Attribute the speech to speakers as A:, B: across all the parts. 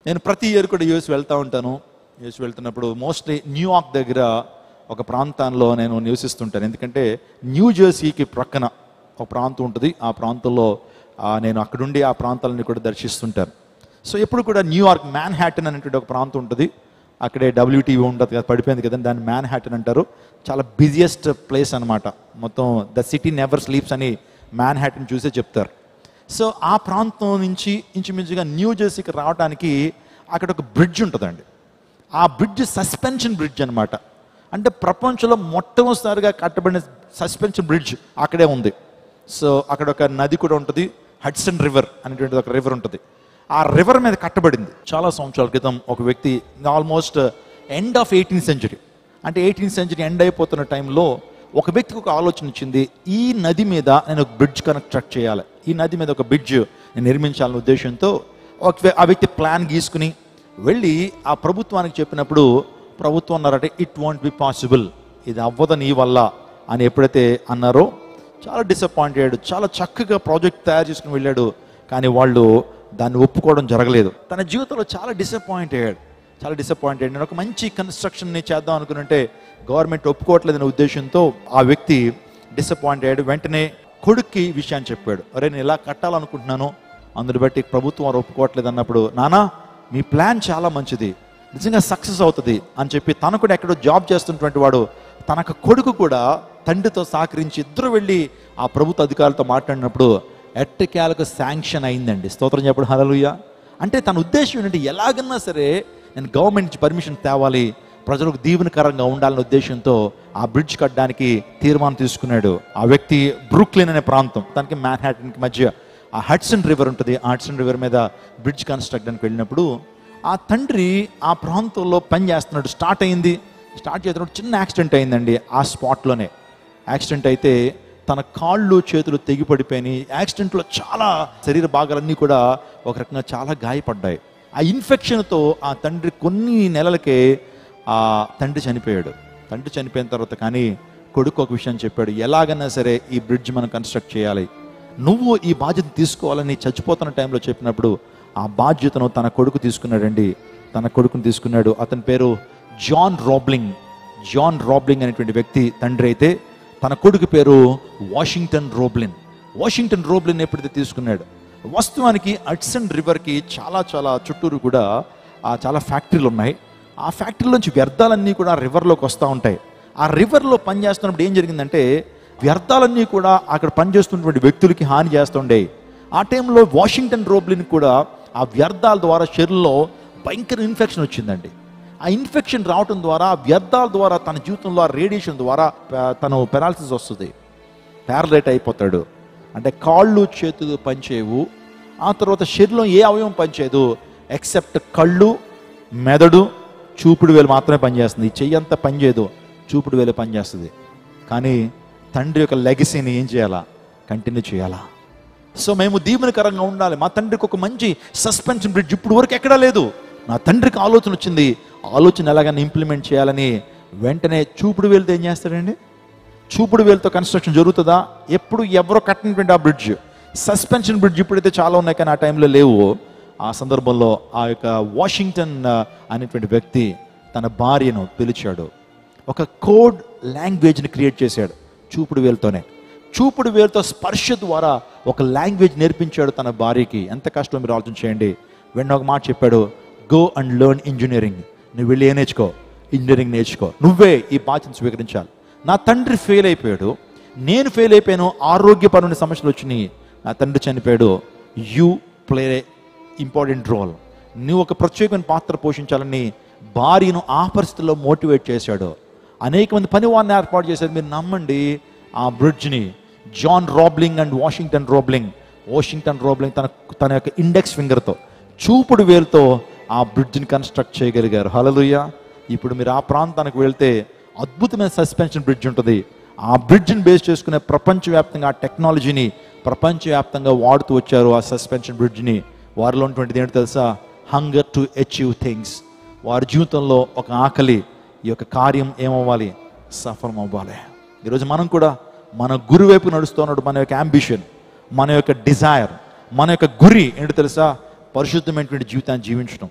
A: నేను ప్రతి ఇయర్ కూడా యూఎస్ వెళ్తూ ఉంటాను యూఎస్ వెళ్తున్నప్పుడు మోస్ట్లీ న్యూయార్క్ దగ్గర ఒక ప్రాంతంలో నేను నివసిస్తుంటాను ఎందుకంటే న్యూ జెర్సీకి ప్రక్కన ఒక ప్రాంతం ఉంటుంది ఆ ప్రాంతంలో ఆ, నేను అక్కడుండి ఆ ప్రాంతాలని కూడా దర్శిస్తుంటాను సో ఎప్పుడు కూడా న్యూయార్క్ మ్యాన్ హ్యాటన్ అనేటువంటి ఒక ప్రాంతం ఉంటుంది అక్కడే డబ్ల్యూటీవీ ఉంటుంది కదా పడిపోయింది కదా దాన్ని మ్యాన్ హ్యాటన్ అంటారు చాలా బిజియెస్ట్ ప్లేస్ అన్నమాట మొత్తం ద సిటీ నెవర్ స్లీప్స్ అని మ్యాన్ హ్యాటన్ చూసే చెప్తారు సో ఆ ప్రాంతం నుంచి ఇంచుమించుగా న్యూ జెర్సీకి రావడానికి అక్కడ ఒక బ్రిడ్జ్ ఉంటుందండి ఆ బ్రిడ్జ్ సస్పెన్షన్ బ్రిడ్జ్ అన్నమాట అంటే ప్రపంచంలో మొట్టమొదటిసారిగా కట్టబడిన సస్పెన్షన్ బ్రిడ్జ్ అక్కడే ఉంది సో అక్కడ ఒక నది కూడా ఉంటుంది హడ్సన్ రివర్ అనేటువంటి ఒక రివర్ ఉంటుంది ఆ రివర్ మీద కట్టబడింది చాలా సంవత్సరాల క్రితం ఒక వ్యక్తి almost end of eighteenth century అంటే ఎయిటీన్త్ సెంచరీ ఎండ్ అయిపోతున్న టైంలో ఒక వ్యక్తికి ఒక ఆలోచన వచ్చింది ఈ నది మీద నేను ఒక బ్రిడ్జ్ కన్స్ట్రక్ట్ చేయాలి ఈ నది మీద ఒక బ్రిడ్జ్ నేను నిర్మించాలనే ఉద్దేశంతో ఒక వ్య- ఆ వ్యక్తి ప్లాన్ గీసుకుని వెళ్ళి ఆ ప్రభుత్వానికి చెప్పినప్పుడు ప్రభుత్వం అన్నారంటే ఇట్ వాంట్ బి పాసిబుల్ ఇది అవ్వదు నీ వల్ల అని ఎప్పుడైతే అన్నారో చాలా డిసప్పాయింట్ అయ్యాడు చాలా చక్కగా ప్రాజెక్ట్ తయారు చేసుకుని వెళ్ళాడు కానీ వాళ్ళు దాన్ని ఒప్పుకోవడం జరగలేదు తన జీవితంలో చాలా డిసప్పాయింట్ అయ్యాడు చాలా డిసప్పాయింట్ అయ్యాడు నేను ఒక మంచి కన్స్ట్రక్షన్ని చేద్దాం అనుకుంటే గవర్నమెంట్ ఒప్పుకోవట్లేదనే ఉద్దేశంతో ఆ వ్యక్తి డిసప్పాయింట్ అయ్యాడు వెంటనే కొడుక్కి ఈ విషయాన్ని చెప్పాడు అరే నేను ఇలా కట్టాలనుకుంటున్నాను అందుని బట్టి ప్రభుత్వం వారు ఒప్పుకోవట్లేదు అన్నప్పుడు నానా మీ ప్లాన్ చాలా మంచిది నిజంగా సక్సెస్ అవుతుంది అని చెప్పి తను కూడా ఎక్కడో జాబ్ చేస్తున్నటువంటి వాడు తనకు కొడుకు కూడా తండ్రితో సహకరించి ఇద్దరు వెళ్ళి ఆ ప్రభుత్వ అధికారులతో మాట్లాడినప్పుడు ఎట్టకేలకు శాంక్షన్ అయిందండి స్తోత్రం చెప్పడం హలలుయ అంటే తన ఉద్దేశం ఏంటంటే ఎలాగన్నా సరే నేను గవర్నమెంట్ నుంచి పర్మిషన్ తేవాలి ప్రజలకు దీవెనకరంగా ఉండాలనే ఉద్దేశంతో ఆ బ్రిడ్జ్ కట్టడానికి తీర్మానం తీసుకున్నాడు ఆ వ్యక్తి బ్రూక్లిన్ అనే ప్రాంతం దానికి మ్యాన్హాటన్కి మధ్య ఆ హడ్సన్ రివర్ ఉంటుంది ఆ హడ్సన్ రివర్ మీద బ్రిడ్జ్ కన్స్ట్రక్ట్ అని వెళ్ళినప్పుడు ఆ తండ్రి ఆ ప్రాంతంలో పని చేస్తున్నాడు స్టార్ట్ అయింది స్టార్ట్ చేస్తున్నప్పుడు చిన్న యాక్సిడెంట్ అయిందండి ఆ స్పాట్లోనే యాక్సిడెంట్ అయితే తన కాళ్ళు చేతులు తెగిపడిపోయినాయి యాక్సిడెంట్లో చాలా శరీర భాగాలన్నీ కూడా ఒక రకంగా చాలా గాయపడ్డాయి ఆ ఇన్ఫెక్షన్తో ఆ తండ్రి కొన్ని నెలలకే ఆ తండ్రి చనిపోయాడు తండ్రి చనిపోయిన తర్వాత కానీ కొడుకు ఒక విషయం చెప్పాడు ఎలాగైనా సరే ఈ బ్రిడ్జ్ మనం కన్స్ట్రక్ట్ చేయాలి నువ్వు ఈ బాధ్యత తీసుకోవాలని చచ్చిపోతున్న టైంలో చెప్పినప్పుడు ఆ బాధ్యతను తన కొడుకు తీసుకున్నాడండి తన కొడుకుని తీసుకున్నాడు అతని పేరు జాన్ రాబ్లింగ్ జాన్ రాబ్లింగ్ అనేటువంటి వ్యక్తి తండ్రి అయితే తన కొడుకు పేరు వాషింగ్టన్ రోబ్లిన్ వాషింగ్టన్ రోబ్లిన్ ఎప్పుడైతే తీసుకున్నాడు వాస్తవానికి అడ్సన్ రివర్కి చాలా చాలా చుట్టూరు కూడా ఆ చాలా ఫ్యాక్టరీలు ఉన్నాయి ఆ ఫ్యాక్టరీలోంచి వ్యర్థాలన్నీ కూడా రివర్లోకి వస్తూ ఉంటాయి ఆ రివర్లో పనిచేస్తున్నప్పుడు ఏం జరిగిందంటే వ్యర్థాలన్నీ కూడా అక్కడ పనిచేస్తున్నటువంటి వ్యక్తులకి హాని చేస్తుండే ఆ టైంలో వాషింగ్టన్ రోబ్లిన్ కూడా ఆ వ్యర్థాల ద్వారా శరీరంలో భయంకర ఇన్ఫెక్షన్ వచ్చిందండి ఆ ఇన్ఫెక్షన్ రావటం ద్వారా ఆ వ్యర్థాల ద్వారా తన జీవితంలో ఆ రేడియేషన్ ద్వారా ప- తను పెరాలసిస్ వస్తుంది ప్యారలైట్ అయిపోతాడు అంటే కాళ్ళు చేతులు పనిచేయవు ఆ తర్వాత శరీరంలో ఏ అవయవం పనిచేయదు ఎక్సెప్ట్ కళ్ళు మెదడు చూపుడు వేలు మాత్రమే పనిచేస్తుంది ఈ చెయ్యి అంతా పనిచేయదు చూపుడు వేలు పనిచేస్తుంది కానీ తండ్రి యొక్క లెగసీని ఏం చేయాలా కంటిన్యూ చేయాలా సో మేము దీవెనకరంగా ఉండాలి మా తండ్రికి ఒక మంచి సస్పెన్షన్ బ్రిడ్జ్ ఇప్పుడు వరకు ఎక్కడా లేదు నా తండ్రికి ఆలోచన వచ్చింది ఆలోచన ఎలాగైనా ఇంప్లిమెంట్ చేయాలని వెంటనే చూపుడు వేలుతో ఏం చేస్తాడండి చూపుడు వేలుతో కన్స్ట్రక్షన్ జరుగుతుందా ఎప్పుడు ఎవరో కట్టినటువంటి ఆ బ్రిడ్జ్ సస్పెన్షన్ బ్రిడ్జ్ ఇప్పుడైతే చాలా ఉన్నాయి కానీ ఆ టైంలో లేవు ఆ సందర్భంలో ఆ యొక్క వాషింగ్టన్ ఆ, అనేటువంటి వ్యక్తి తన భార్యను పిలిచాడు ఒక కోడ్ లాంగ్వేజ్ని క్రియేట్ చేశాడు చూపుడు వేలుతోనే చూపుడు వేలుతో స్పర్శ ద్వారా ఒక లాంగ్వేజ్ నేర్పించాడు తన భార్యకి ఎంత కష్టం మీరు ఆలోచన చేయండి వెన్న ఒక మాట చెప్పాడు గో అండ్ లెర్న్ ఇంజనీరింగ్ నువ్వు వెళ్ళి ఏ నేర్చుకో ఇంజనీరింగ్ నేర్చుకో నువ్వే ఈ బాధ్యతను స్వీకరించాలి నా తండ్రి ఫెయిల్ అయిపోయాడు నేను ఫెయిల్ అయిపోయాను ఆరోగ్యపరమైన సమస్యలు వచ్చినాయి నా తండ్రి చనిపోయాడు యూ ప్లే ఇంపార్టెంట్ రోల్ నువ్వు ఒక ప్రత్యేకమైన పాత్ర పోషించాలని భార్యను ఆ పరిస్థితుల్లో మోటివేట్ చేశాడు అనేక మంది పని వారిని ఏర్పాటు చేశారు మీరు నమ్మండి ఆ బ్రిడ్జ్ని John Roebling and Washington Roebling Washington Roebling తన తన యొక్క ఇండెక్స్ ఫింగర్తో చూపుడు వేలుతో ఆ బ్రిడ్జ్ని కన్స్ట్రక్ట్ చేయగలిగారు హలలుయ ఇప్పుడు మీరు ఆ ప్రాంతానికి వెళ్తే అద్భుతమైన సస్పెన్షన్ బ్రిడ్జ్ ఉంటుంది ఆ బ్రిడ్జ్ని బేస్ చేసుకునే ప్రపంచవ్యాప్తంగా ఆ టెక్నాలజీని ప్రపంచవ్యాప్తంగా వాడుతూ వచ్చారు ఆ సస్పెన్షన్ బ్రిడ్జ్ని వారిలో ఉన్నటువంటిది ఏంటో తెలుసా హంగర్ టు అచీవ్ థింగ్స్ వారి జీవితంలో ఒక ఆకలి ఈ యొక్క కార్యం ఏమవ్వాలి సఫలం అవ్వాలి ఈరోజు మనం కూడా మన గురి వైపు నడుస్తున్నాడు మన యొక్క అంబిషన్ మన యొక్క డిజైర్ మన యొక్క గురి ఏంటో తెలుసా పరిశుద్ధమైనటువంటి జీవితాన్ని జీవించడం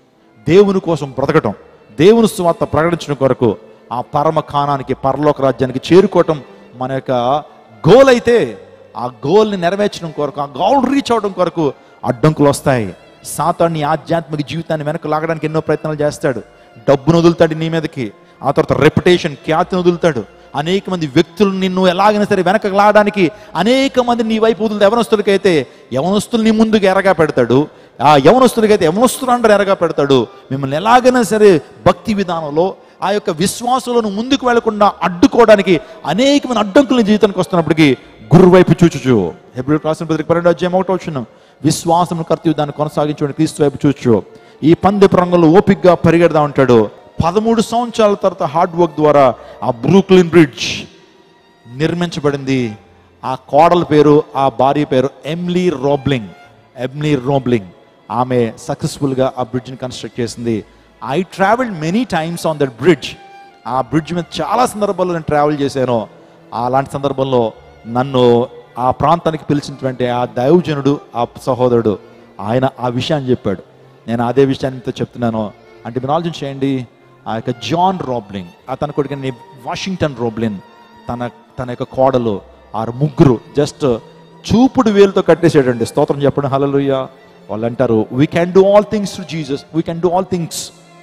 A: దేవుని కోసం బ్రతకటం దేవుని స్వార్థ ప్రకటించడం కొరకు ఆ పరమ కానానికి పరలోక రాజ్యానికి చేరుకోవటం మన యొక్క గోల్ అయితే ఆ గోల్ని నెరవేర్చడం కొరకు ఆ గోల్ రీచ్ అవడం కొరకు అడ్డంకులు వస్తాయి సాతాన్ని ఆధ్యాత్మిక జీవితాన్ని వెనక లాగడానికి ఎన్నో ప్రయత్నాలు చేస్తాడు డబ్బును వదులుతాడు నీ మీదకి ఆ తర్వాత రెప్యుటేషన్ ఖ్యాతిని వదులుతాడు అనేక మంది వ్యక్తులు నిన్ను ఎలాగైనా సరే వెనక లాగడానికి అనేక మంది నీ వైపు వదులుతాడు యవనస్తులకైతే యవనస్తులు నీ ముందుకు ఎరగా పెడతాడు ఆ యవనస్తులకైతే యవనస్తులు అంటారు ఎరగా పెడతాడు మిమ్మల్ని ఎలాగైనా సరే భక్తి విధానంలో ఆ యొక్క విశ్వాసంలో ముందుకు వెళ్లకుండా అడ్డుకోవడానికి అనేక మంది అడ్డంకులు నీ జీవితానికి వస్తున్నప్పటికీ గురు వైపు చూచుచు హెబ్రి రాసిన పత్రిక పన్నెండు అధ్యాయం ఒకటి వచ్చిన విశ్వాసం కర్తవ్యం దాన్ని కొనసాగించుకుని క్రీస్తు వైపు చూచు ఈ పందెపు రంగంలో ఓపిక్గా పరిగెడదా ఉంటాడు పదమూడు సంవత్సరాల తర్వాత హార్డ్ వర్క్ ద్వారా ఆ బ్రూక్లిన్ బ్రిడ్జ్ నిర్మించబడింది ఆ కోడల పేరు ఆ భార్య పేరు ఎమ్లీ రోబ్లింగ్ ఎమ్లీ రోబ్లింగ్ ఆమె సక్సెస్ఫుల్గా ఆ బ్రిడ్జ్ని కన్స్ట్రక్ట్ చేసింది I travelled many times on that bridge ఆ బ్రిడ్జ్ మీద చాలా సందర్భాల్లో నేను ట్రావెల్ చేశాను అలాంటి సందర్భంలో నన్ను ఆ ప్రాంతానికి పిలిచినటువంటి ఆ దైవజనుడు ఆ సహోదరుడు ఆయన ఆ విషయాన్ని చెప్పాడు నేను అదే విషయాన్ని మీతో చెప్తున్నాను అంటే మీరు ఆలోచన చేయండి ఆ యొక్క జాన్ రోబ్లింగ్ అతని కొడుకు వాషింగ్టన్ రోబ్లిన్ తన తన యొక్క కోడలు ఆరు ముగ్గురు జస్ట్ చూపుడు వేలుతో కట్టేసాడండి స్తోత్రం చెప్పండి హలలుయ్య వాళ్ళు అంటారు we can do all things to Jesus we can do all things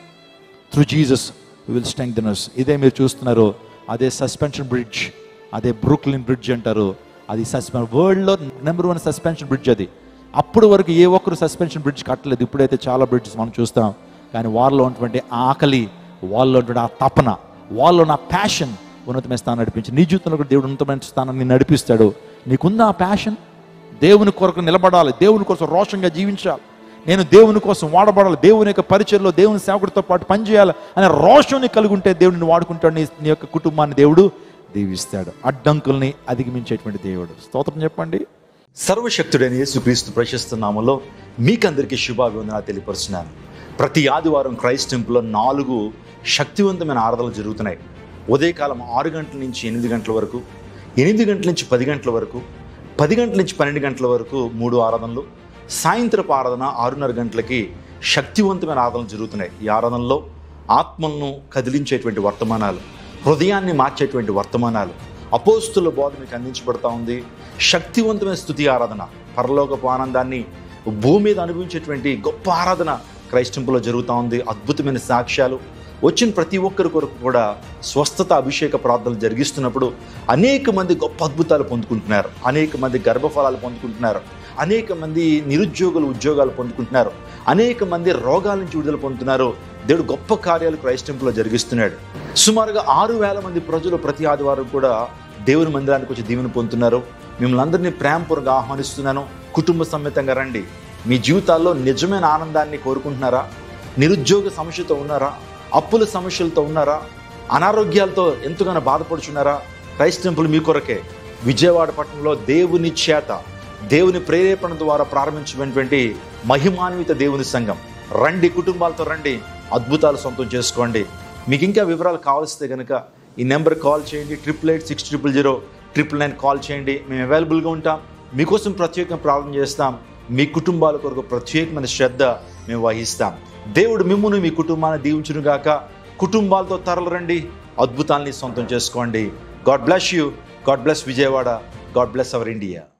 A: through Jesus will strength us ఇదే మీరు చూస్తున్నారు అదే సస్పెన్షన్ బ్రిడ్జ్ అదే బ్రూక్లిన్ బ్రిడ్జ్ అంటారు అది సస్పెన్ వరల్డ్లో నెంబర్ వన్ సస్పెన్షన్ బ్రిడ్జ్ అది అప్పుడు వరకు ఏ ఒక్కరు సస్పెన్షన్ బ్రిడ్జ్ కట్టలేదు ఇప్పుడైతే చాలా బ్రిడ్జెస్ మనం చూస్తాం కానీ వారిలో ఉన్నటువంటి ఆ ఆకలి వాళ్ళలో ఉన్నటువంటి ఆ తపన వాళ్ళలో నా ప్యాషన్ ఉన్నతమైన స్థానం నడిపించి నీ జీవితంలో కూడా దేవుడు ఉన్నతమైన స్థానాన్ని నడిపిస్తాడు నీకుందా ఆ ప్యాషన్ దేవుని కొరకు నిలబడాలి దేవుని కోసం రోషంగా జీవించాలి నేను దేవుని కోసం వాడబడాలి దేవుని యొక్క పరిచయంలో దేవుని సేవకుడితో పాటు పనిచేయాలి అనే రోషం కలిగి ఉంటే దేవుడిని వాడుకుంటాడు నీ నీ యొక్క కుటుంబాన్ని దేవుడు దీవిస్తాడు అడ్డంకుల్ని అధిగమించేటువంటి దేవుడు స్తోత్రం చెప్పండి
B: సర్వశక్తుడైన యేసుక్రీస్తు ప్రశస్త నామంలో మీకందరికీ శుభాభివందనాలు తెలియపరుస్తున్నాను ప్రతి ఆదివారం క్రైస్ట్ టెంపుల్లో నాలుగు శక్తివంతమైన ఆరాధనలు జరుగుతున్నాయి ఉదయకాలం ఆరు గంటల నుంచి ఎనిమిది గంటల వరకు ఎనిమిది గంటల నుంచి పది గంటల వరకు పది గంటల నుంచి పన్నెండు గంటల వరకు మూడు ఆరాధనలు సాయంత్రపు ఆరాధన ఆరున్నర గంటలకి శక్తివంతమైన ఆరాధనలు జరుగుతున్నాయి ఈ ఆరాధనలో ఆత్మలను కదిలించేటువంటి వర్తమానాలు హృదయాన్ని మార్చేటువంటి వర్తమానాలు అపోస్తుల బోధ మీకు అందించబడతా ఉంది శక్తివంతమైన స్థుతి ఆరాధన పరలోకపు ఆనందాన్ని భూమి మీద అనుభవించేటువంటి గొప్ప ఆరాధన క్రైస్టింపులో జరుగుతూ ఉంది అద్భుతమైన సాక్ష్యాలు వచ్చిన ప్రతి ఒక్కరి కొరకు కూడా స్వస్థత అభిషేక ప్రార్థనలు జరిగిస్తున్నప్పుడు అనేక మంది గొప్ప అద్భుతాలు పొందుకుంటున్నారు అనేక మంది గర్భఫలాలు పొందుకుంటున్నారు అనేక మంది నిరుద్యోగులు ఉద్యోగాలు పొందుకుంటున్నారు అనేక మంది రోగాల నుంచి విడుదల పొందుతున్నారు దేవుడు గొప్ప కార్యాలు క్రైస్టింపులో జరిగిస్తున్నాడు సుమారుగా ఆరు వేల మంది ప్రజలు ప్రతి ఆదివారం కూడా దేవుని మందిరానికి వచ్చి దీవెన పొందుతున్నారు మిమ్మల్ని అందరినీ ప్రేమపూర్వకంగా ఆహ్వానిస్తున్నాను కుటుంబ సమేతంగా రండి మీ జీవితాల్లో నిజమైన ఆనందాన్ని కోరుకుంటున్నారా నిరుద్యోగ సమస్యతో ఉన్నారా అప్పుల సమస్యలతో ఉన్నారా అనారోగ్యాలతో ఎంతగానో బాధపడుచున్నారా క్రైస్ట్ టెంపుల్ మీ కొరకే విజయవాడ పట్టణంలో దేవుని చేత దేవుని ప్రేరేపణ ద్వారా ప్రారంభించినటువంటి మహిమాన్విత దేవుని సంఘం రండి కుటుంబాలతో రండి అద్భుతాలు సొంతం చేసుకోండి మీకు ఇంకా వివరాలు కావాల్సితే కనుక ఈ నెంబర్ కాల్ చేయండి triple eight six triple zero triple nine call చేయండి మేము అవైలబుల్గా ఉంటాం మీకోసం ప్రత్యేకంగా ప్రార్థన చేస్తాం మీ కుటుంబాల కొరకు ప్రత్యేకమైన శ్రద్ధ మేము వహిస్తాం దేవుడు మిమ్మును మీ కుటుంబాన్ని దీవించును గాక కుటుంబాలతో తరలిరండి అద్భుతాల్ని సొంతం చేసుకోండి God bless you God bless Vijayawada God bless our India